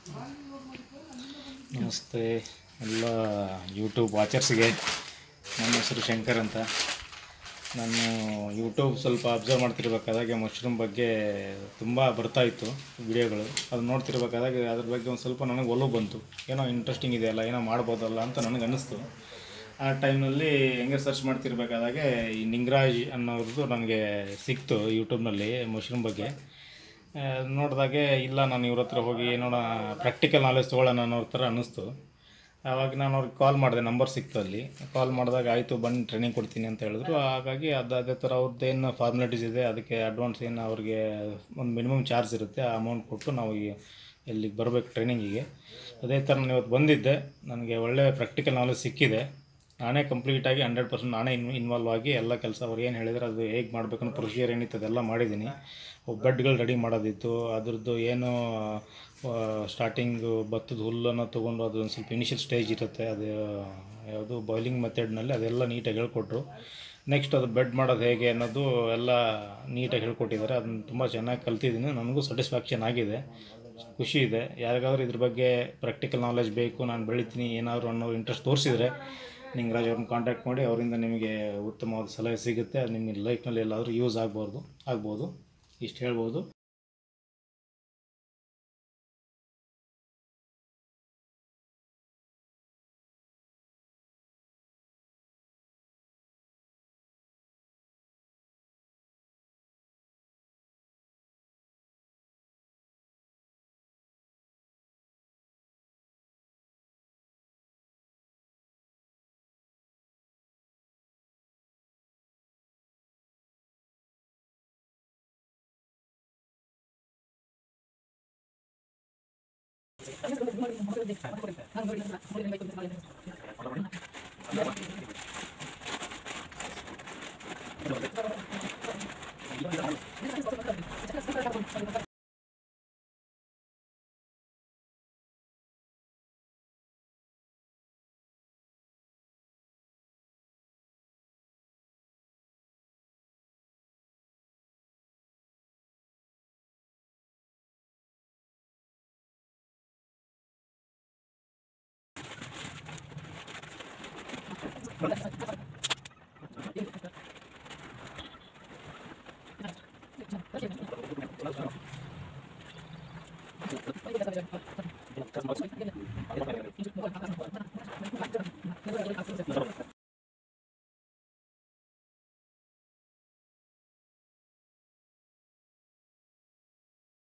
ನಮಸ್ತೆ ಎಲ್ಲ ಯೂಟ್ಯೂಬ್ ವಾಚರ್ಸ್ಗೆ ನನ್ನ ಹೆಸರು ಶಂಕರ್ ಅಂತ ನಾನು ಯೂಟ್ಯೂಬ್ ಸ್ವಲ್ಪ ಅಬ್ಸರ್ವ್ ಮಾಡ್ತಿರ್ಬೇಕಾದಾಗ ಮಶ್ರೂಮ್ ಬಗ್ಗೆ ತುಂಬ ಬರ್ತಾ ಇತ್ತು ವಿಡಿಯೋಗಳು ಅದು ನೋಡ್ತಿರ್ಬೇಕಾದಾಗ ಅದ್ರ ಬಗ್ಗೆ ಒಂದು ಸ್ವಲ್ಪ ನನಗೆ ಒಲವು ಬಂತು ಏನೋ ಇಂಟ್ರೆಸ್ಟಿಂಗ್ ಇದೆಯಲ್ಲ ಏನೋ ಮಾಡ್ಬೋದಲ್ಲ ಅಂತ ನನಗೆ ಅನ್ನಿಸ್ತು ಆ ಟೈಮ್ನಲ್ಲಿ ಹೆಂಗೆ ಸರ್ಚ್ ಮಾಡ್ತಿರ್ಬೇಕಾದಾಗ ಈ ನಿಂಗರಾಜ್ ಅನ್ನೋರ್ದು ನನಗೆ ಸಿಕ್ತು ಯೂಟ್ಯೂಬ್ನಲ್ಲಿ ಮಶ್ರೂಮ್ ಬಗ್ಗೆ ಆ, ನೋಡಿದಾಗೆ ಇಲ್ಲ ನಾನು ಇವ್ರ ಹತ್ರ ಹೋಗಿ ನೋಡೋಣ ಪ್ರಾಕ್ಟಿಕಲ್ ನಾಲೆಜ್ ತೊಗೊಳ್ಳೋಣ ಅನ್ನೋ ಥರ ಅನ್ನಿಸ್ತು ಆವಾಗ ನಾನು ಅವ್ರಿಗೆ ಕಾಲ್ ಮಾಡಿದೆ ನಂಬರ್ ಸಿಕ್ತು ಅಲ್ಲಿ ಕಾಲ್ ಮಾಡಿದಾಗ ಆಯಿತು ಬಂದು ಟ್ರೈನಿಂಗ್ ಕೊಡ್ತೀನಿ ಅಂತ ಹೇಳಿದ್ರು ಹಾಗಾಗಿ ಅದು ಅದೇ ಥರ ಅವ್ರದ್ದು ಏನು ಫಾರ್ಮಾಲಿಟೀಸ್ ಇದೆ ಅದಕ್ಕೆ ಅಡ್ವಾನ್ಸ್ ಏನು ಅವ್ರಿಗೆ ಒಂದು ಮಿನಿಮಮ್ ಚಾರ್ಜ್ ಇರುತ್ತೆ ಆ ಅಮೌಂಟ್ ಕೊಟ್ಟು ನಾವು ಈ ಇಲ್ಲಿಗೆ ಬರಬೇಕು ಟ್ರೈನಿಂಗಿಗೆ ಅದೇ ಥರ ನಾನು ಇವತ್ತು ಬಂದಿದ್ದೆ ನನಗೆ ಒಳ್ಳೆಯ ಪ್ರಾಕ್ಟಿಕಲ್ ನಾಲೆಜ್ ಸಿಕ್ಕಿದೆ ನಾನೇ ಕಂಪ್ಲೀಟಾಗಿ ಹಂಡ್ರೆಡ್ ಪರ್ಸೆಂಟ್ ನಾನೇ ಇನ್ ಇನ್ವಾಲ್ವ್ ಆಗಿ ಎಲ್ಲ ಕೆಲಸ ಅವ್ರು ಏನು ಹೇಳಿದ್ರೆ ಅದು ಹೇಗೆ ಮಾಡಬೇಕು ಅನ್ನೋ ಪ್ರೊಸೀಜರ್ ಏನಿತ್ತು ಅದೆಲ್ಲ ಮಾಡಿದ್ದೀನಿ ಬೆಡ್ಗಳು ರೆಡಿ ಮಾಡೋದಿತ್ತು ಅದ್ರದ್ದು ಏನು ಸ್ಟಾರ್ಟಿಂಗು ಭತ್ತದ ಹುಲ್ಲನ್ನು ತೊಗೊಂಡು ಅದು ಒಂದು ಸ್ವಲ್ಪ ಇನಿಷಿಯಲ್ ಸ್ಟೇಜ್ ಇರುತ್ತೆ ಅದು ಯಾವುದು ಬಾಯ್ಲಿಂಗ್ ಮೆಥಡ್ನಲ್ಲಿ ಅದೆಲ್ಲ ನೀಟಾಗಿ ಹೇಳ್ಕೊಟ್ರು ನೆಕ್ಸ್ಟ್ ಅದು ಬೆಡ್ ಮಾಡೋದು ಹೇಗೆ ಅನ್ನೋದು ಎಲ್ಲ ನೀಟಾಗಿ ಹೇಳ್ಕೊಟ್ಟಿದ್ದಾರೆ ಅದನ್ನು ತುಂಬ ಚೆನ್ನಾಗಿ ಕಲ್ತಿದ್ದೀನಿ ನನಗೂ ಸ್ಯಾಟಿಸ್ಫ್ಯಾಕ್ಷನ್ ಆಗಿದೆ ಖುಷಿ ಇದೆ ಯಾರಿಗಾದ್ರೂ ಇದ್ರ ಬಗ್ಗೆ ಪ್ರಾಕ್ಟಿಕಲ್ ನಾಲೆಜ್ ಬೇಕು ನಾನು ಬೆಳಿತೀನಿ ಏನಾದರೂ ಅನ್ನೋ ಇಂಟ್ರೆಸ್ಟ್ ತೋರಿಸಿದರೆ ನಿಂಗರಾಜ್ ಅವ್ರನ್ನ ಕಾಂಟ್ಯಾಕ್ಟ್ ಮಾಡಿ ಅವರಿಂದ ನಿಮಗೆ ಉತ್ತಮವಾದ ಸಲಹೆ ಸಿಗುತ್ತೆ ಅದು ನಿಮ್ಮ ಲೈಫ್ನಲ್ಲಿ ಎಲ್ಲಾದರೂ ಯೂಸ್ ಆಗ್ಬೋದು ಆಗ್ಬೋದು ಇಷ್ಟು ಹೇಳ್ಬೋದು